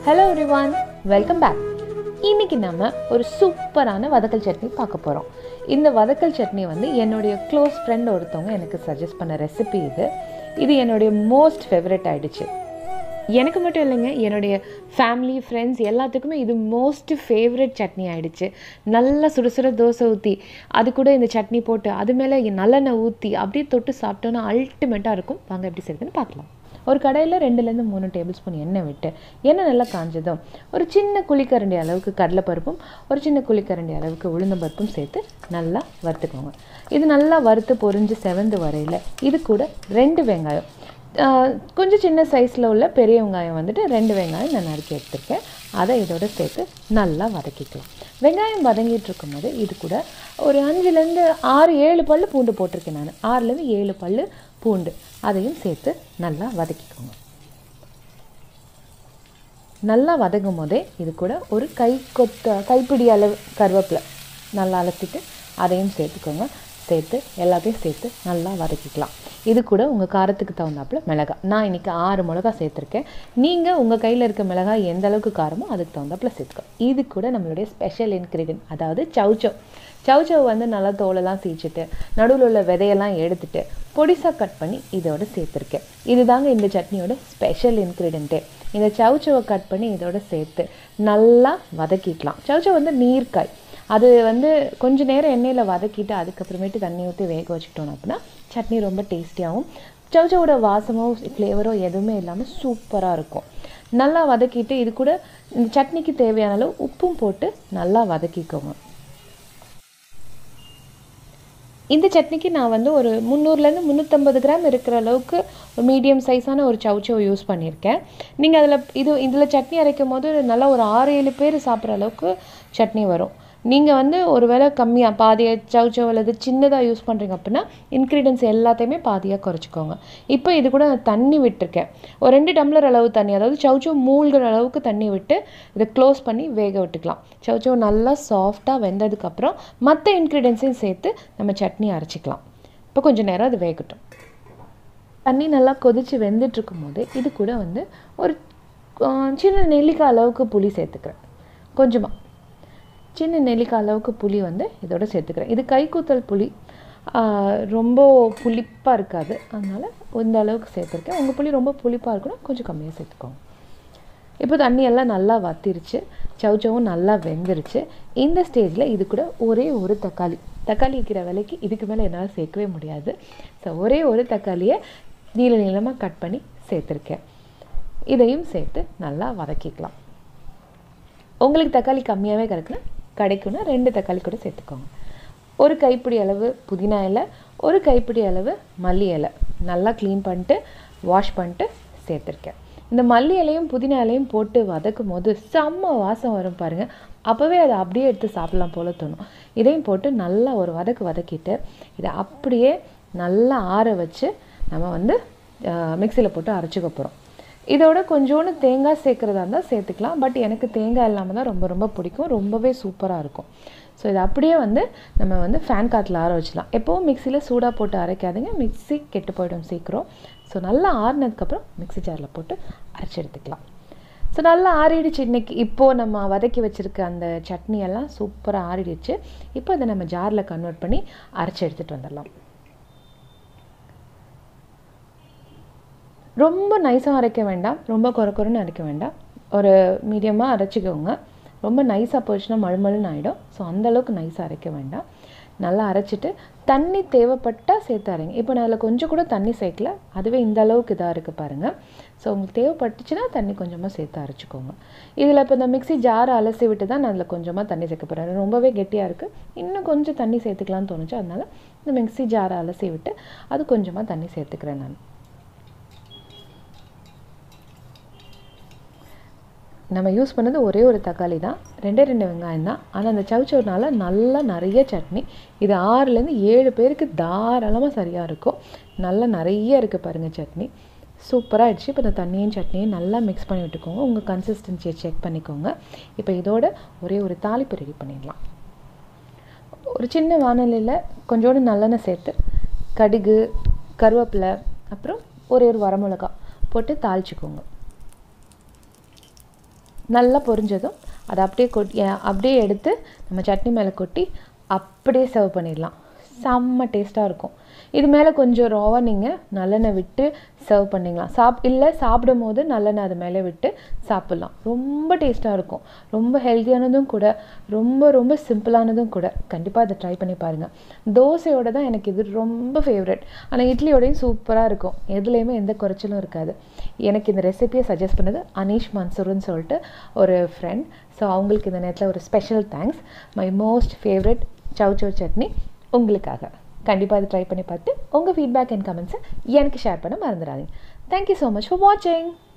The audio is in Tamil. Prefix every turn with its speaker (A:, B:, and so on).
A: ஹலோ எவ்ரிவான் வெல்கம் பேக் இன்னைக்கு நம்ம ஒரு சூப்பரான வதக்கல் சட்னி பார்க்க போகிறோம் இந்த வதக்கல் சட்னி வந்து என்னுடைய க்ளோஸ் ஃப்ரெண்ட் ஒருத்தவங்க எனக்கு சஜஸ்ட் பண்ண ரெசிபி இது இது என்னுடைய மோஸ்ட் ஃபேவரட் ஆயிடுச்சு எனக்கு மட்டும் இல்லைங்க என்னுடைய ஃபேமிலி ஃப்ரெண்ட்ஸ் எல்லாத்துக்குமே இது மோஸ்ட் ஃபேவரட் சட்னி ஆயிடுச்சு நல்லா சுடுசுட தோசை ஊற்றி அது கூட இந்த சட்னி போட்டு அது மேலே நல்லெண்ணெய் ஊற்றி அப்படியே தொட்டு சாப்பிட்டோன்னா அல்டிமேட்டாக இருக்கும் வாங்க எப்படி செய்யுதுன்னு பார்க்கலாம் ஒரு கடையில் ரெண்டுலேருந்து மூணு டேபிள் ஸ்பூன் எண்ணெய் விட்டு எண்ணெய் நல்லா காஞ்சதும் ஒரு சின்ன குழிக்கரண்டி அளவுக்கு கடலைப்பருப்பும் ஒரு சின்ன குழிக்கரண்டி அளவுக்கு உளுந்தம்பருப்பும் சேர்த்து நல்லா வறுத்துக்கோங்க இது நல்லா வறுத்து பொரிஞ்சு செவந்து வரையில் இது கூட ரெண்டு வெங்காயம் ஆஹ் கொஞ்சம் சின்ன சைஸில் உள்ள பெரிய வெங்காயம் வந்துட்டு ரெண்டு வெங்காயம் நான் நறுக்கி எடுத்திருக்கேன் அதை இதோட சேர்த்து நல்லா வதக்கிக்கலாம் வெங்காயம் வதங்கிட்டு இருக்கும்போது இது கூட ஒரு அஞ்சுலேருந்து ஆறு ஏழு பல்லு பூண்டு போட்டிருக்கேன் நான் ஆறுலேருந்து ஏழு பல்லு பூண்டு அதையும் சேர்த்து நல்லா வதக்கிக்கோங்க நல்லா வதங்கும் போதே இது கூட ஒரு கை கொத்த கைப்பிடி அளவு கருவேப்பிலை நல்லா அலசிட்டு அதையும் சேர்த்துக்கோங்க சேர்த்து எல்லாத்தையும் சேர்த்து நல்லா வதக்கிக்கலாம் இது கூட உங்கள் காரத்துக்கு தகுந்தாப்புல மிளகாய் நான் இன்றைக்கி ஆறு மிளகா சேர்த்துருக்கேன் நீங்கள் உங்கள் கையில் இருக்க மிளகாய் எந்த அளவுக்கு காரமோ அதுக்கு தகுந்தாப்புல சேர்த்துக்கோ இது கூட நம்மளுடைய ஸ்பெஷல் இன்க்ரீடியன்ட் அதாவது சவுச்சவ் சவுச்சவ் வந்து நல்லா தோலெல்லாம் சீச்சிட்டு நடுவில் உள்ள விதையெல்லாம் எடுத்துட்டு பொடிசாக கட் பண்ணி இதோட சேர்த்துருக்கேன் இதுதாங்க இந்த சட்னியோட ஸ்பெஷல் இன்க்ரீடியண்ட்டே இந்த சவுச்சவை கட் பண்ணி இதோட சேர்த்து நல்லா வதக்கிக்கலாம் சவுச்சவ் வந்து நீர்க்காய் அது வந்து கொஞ்ச நேரம் எண்ணெயில் வதக்கிட்டு அதுக்கப்புறமேட்டு தண்ணி ஊற்றி வேக வச்சுக்கிட்டோம் அப்படின்னா சட்னி ரொம்ப டேஸ்டியாகவும் சவுச்சவோட வாசமோ ஃப்ளேவரோ எதுவுமே இல்லாமல் சூப்பராக இருக்கும் நல்லா வதக்கிட்டு இது கூட இந்த சட்னிக்கு தேவையான அளவு உப்பும் போட்டு நல்லா வதக்கிக்கோங்க இந்த சட்னிக்கு நான் வந்து ஒரு முந்நூறுலேருந்து முந்நூற்றம்பது கிராம் இருக்கிற அளவுக்கு ஒரு மீடியம் சைஸான ஒரு சவுச்சவ் யூஸ் பண்ணியிருக்கேன் நீங்கள் அதில் இது இதில் சட்னி அரைக்கும் போது நல்லா ஒரு ஆறு ஏழு பேர் சாப்பிட்ற அளவுக்கு சட்னி வரும் நீங்கள் வந்து ஒரு வேளை கம்மியாக பாதியாக சவுச்சவ் அல்லது சின்னதாக யூஸ் பண்ணுறீங்க அப்படின்னா இன்க்ரீடியன்ஸ் எல்லாத்தையுமே பாதியாக குறைச்சிக்கோங்க இப்போ இது கூட நான் தண்ணி விட்டுருக்கேன் ஒரு ரெண்டு டம்ளர் அளவு தண்ணி அதாவது சவுச்சவ் மூழ்கிற அளவுக்கு தண்ணி விட்டு இதை க்ளோஸ் பண்ணி வேக விட்டுக்கலாம் சவுச்சவ் நல்லா சாஃப்டாக வெந்ததுக்கப்புறம் மற்ற இன்க்ரீடியன்ஸையும் சேர்த்து நம்ம சட்னி அரைச்சிக்கலாம் இப்போ கொஞ்சம் நேரம் அது வேகட்டும் தண்ணி நல்லா கொதித்து வெந்துட்டுருக்கும் போது இது கூட வந்து ஒரு ஆஹ், சின்ன நெல்லிக்காய் அளவுக்கு புளி சேர்த்துக்கிறேன் கொஞ்சமாக சின்ன நெல்லிக்காய் அளவுக்கு புளி வந்து இதோட சேர்த்துக்கிறேன் இது கைக்கூத்தல் புளி ஆஹ், ரொம்ப புளிப்பாக இருக்காது அதனால் இந்த அளவுக்கு சேர்த்துருக்கேன் உங்கள் புளி ரொம்ப புளிப்பாக இருக்கணும் கொஞ்சம் கம்மியாக சேர்த்துக்கோங்க இப்போ தண்ணி எல்லாம் நல்லா வத்திருச்சு சவுச்சவும் நல்லா வெந்துருச்சு இந்த ஸ்டேஜில் இது கூட ஒரே ஒரு தக்காளி தக்காளி வைக்கிற விலைக்கு இதுக்கு மேலே என்னால் சேர்க்கவே முடியாது ஸோ ஒரே ஒரு தக்காளியை நீள நீளமாக கட் பண்ணி சேர்த்துருக்கேன் இதையும் சேர்த்து நல்லா வதக்கிக்கலாம் உங்களுக்கு தக்காளி கம்மியாகவே கிடைக்குன்னா கிடைக்குன்னா ரெண்டு தக்காளி கூட சேர்த்துக்கோங்க ஒரு கைப்பிடி அளவு புதினா இலை ஒரு கைப்பிடி அளவு மல்லி இலை நல்லா க்ளீன் பண்ணிட்டு வாஷ் பண்ணிட்டு சேர்த்துருக்கேன் இந்த மல்லி இலையும் புதினா இலையும் போட்டு வதக்கும் போது செம்ம வாசம் வரும் பாருங்கள் அப்போவே அதை அப்படியே எடுத்து சாப்பிடலாம் போல தோணும் இதையும் போட்டு நல்லா ஒரு வதக்கு வதக்கிட்டு இதை அப்படியே நல்லா ஆற வச்சு நம்ம வந்து மிக்சியில் போட்டு அரைச்சிக்க போகிறோம் இதோட கொஞ்சோண்டு தேங்காய் சேர்க்குறதா இருந்தால் சேர்த்துக்கலாம் பட் எனக்கு தேங்காய் இல்லாமல் தான் ரொம்ப ரொம்ப பிடிக்கும் ரொம்பவே சூப்பராக இருக்கும் ஸோ இது அப்படியே வந்து நம்ம வந்து ஃபேன் காற்றுல ஆற வச்சிடலாம் எப்போவும் மிக்சியில் சூடாக போட்டு அரைக்காதீங்க மிக்ஸி கெட்டு போயிடும் சீக்கிரம் ஸோ நல்லா ஆறினதுக்கப்புறம் மிக்ஸி ஜாரில் போட்டு அரைச்சி எடுத்துக்கலாம் ஸோ நல்லா ஆறிடுச்சு இன்னைக்கு இப்போது நம்ம வதக்கி வச்சுருக்க அந்த சட்னி எல்லாம் சூப்பராக ஆறிடுச்சு இப்போ அதை நம்ம ஜாரில் கன்வெர்ட் பண்ணி அரைச்சி எடுத்துகிட்டு வந்துடலாம் ரொம்ப நைஸாக அரைக்க வேண்டாம் ரொம்ப குறை குறைன்னு அரைக்க வேண்டாம் ஒரு மீடியமாக அரைச்சிக்கோங்க ரொம்ப நைஸாக போச்சுன்னா மழுமழுன்னு ஆகிடும் ஸோ அந்தளவுக்கு நைஸாக அரைக்க வேண்டாம் நல்லா அரைச்சிட்டு தண்ணி தேவைப்பட்டால் சேர்த்து அரைங்க இப்போ நான் அதில் கொஞ்சம் கூட தண்ணி சேர்க்கல அதுவே இந்த அளவுக்கு இதாக இருக்குது பாருங்கள் ஸோ உங்களுக்கு தேவைப்பட்டுச்சுன்னா தண்ணி கொஞ்சமாக சேர்த்து அரைச்சிக்கோங்க இதில் இப்போ இந்த மிக்ஸி ஜாரை அலசி விட்டு தான் நான் அதில் கொஞ்சமாக தண்ணி சேர்க்க போகிறேன் ரொம்பவே கெட்டியாக இருக்குது இன்னும் கொஞ்சம் தண்ணி சேர்த்துக்கலாம்னு தோணுச்சு அதனால் இந்த மிக்ஸி ஜாரை அலசி விட்டு அது கொஞ்சமாக தண்ணி சேர்த்துக்கிறேன் நான் நம்ம யூஸ் பண்ணது ஒரே ஒரு தக்காளி தான் ரெண்டே ரெண்டு வெங்காயம் தான் ஆனால் அந்த சவுச்சவுனால நல்லா நிறைய சட்னி இது ஆறுலேருந்து ஏழு பேருக்கு தாராளமாக சரியாக இருக்கும் நல்லா நிறைய இருக்குது பாருங்கள் சட்னி சூப்பராக ஆயிடுச்சு இப்போ இந்த தண்ணியும் சட்னியும் நல்லா மிக்ஸ் பண்ணி விட்டுக்கோங்க உங்கள் கன்சிஸ்டன்சியை செக் பண்ணிக்கோங்க இப்போ இதோட ஒரே ஒரு தாளிப்பு ரெடி பண்ணிடலாம் ஒரு சின்ன வானலியில் கொஞ்சோண்டு நல்லெண்ணெய் சேர்த்து கடுகு கருவேப்பிலை அப்புறம் ஒரே ஒரு வரமிளகா போட்டு தாளிச்சுக்கோங்க நல்லா பொரிஞ்சதும் அதை அப்படியே கொட்டி அப்படியே எடுத்து நம்ம சட்னி மேலே கொட்டி அப்படியே சர்வ் பண்ணிடலாம் செம்ம டேஸ்ட்டாக இருக்கும் இது மேலே கொஞ்சம் ராவாக நீங்கள் நல்லெண்ணெய் விட்டு சர்வ் பண்ணிக்கலாம் சாப் இல்லை சாப்பிடும் போது நல்லெண்ணெய் அது மேலே விட்டு சாப்பிட்லாம் ரொம்ப டேஸ்ட்டாக இருக்கும் ரொம்ப ஹெல்த்தியானதும் கூட ரொம்ப ரொம்ப சிம்பிளானதும் கூட கண்டிப்பாக அதை ட்ரை பண்ணி பாருங்கள் தோசையோட தான் எனக்கு இது ரொம்ப ஃபேவரட் ஆனால் இட்லியோடையும் சூப்பராக இருக்கும் எதுலேயுமே எந்த குறைச்சலும் இருக்காது எனக்கு இந்த ரெசிபியை சஜஸ்ட் பண்ணது அனீஷ் மன்சூர்னு சொல்லிட்டு ஒரு ஃப்ரெண்ட் ஸோ அவங்களுக்கு இந்த நேரத்தில் ஒரு special thanks my most favourite chow chow chutney உங்களுக்காக கண்டிப்பாக அதை ட்ரை பண்ணி பார்த்து உங்கள் ஃபீட்பேக் அண்ட் கமெண்ட்ஸை எனக்கு ஷேர் பண்ண மறந்துடாதீங்க தேங்க்யூ ஸோ மச் ஃபார் வாட்சிங்